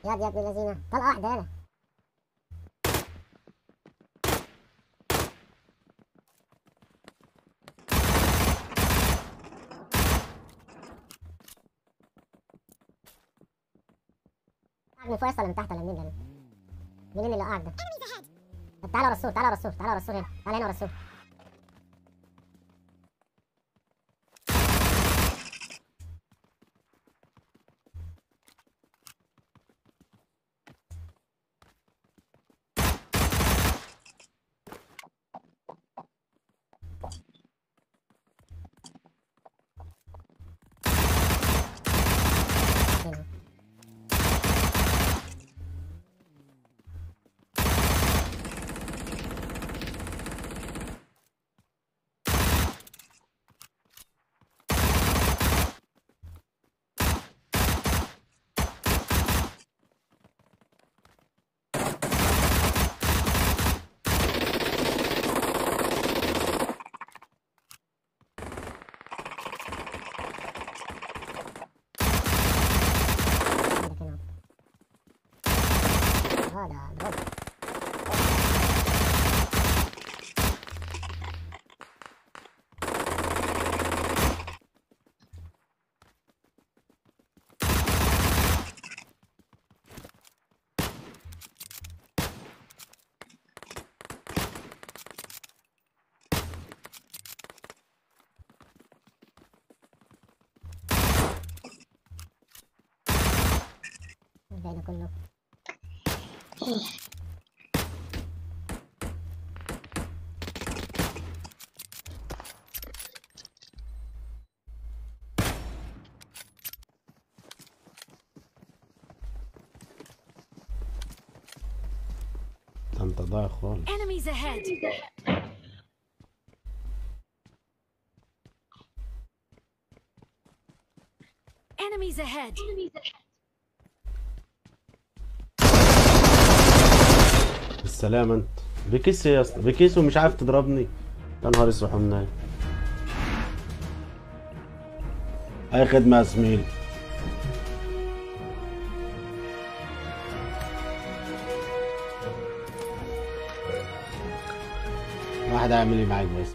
ياد يا ابن الذين طلقه واحده يلا قاعد من فوق ولا من تحت ولا منين ده منين اللي قاعد ده طب تعالى ورا السور تعالى ورا السور تعالى ورا السور هنا تعالى هنا ورا السور هنا. عندك هنا اه ده ضرب الباقي ده كله ده انت ضايع خالص Enemies ahead! Enemies ahead! بالسلامة انت بكيس يا اسطى بكيس ومش عارف تضربني يا نهار اسود حمناي اي خدمة يا زميلي واحد هيعمل ايه معاك بس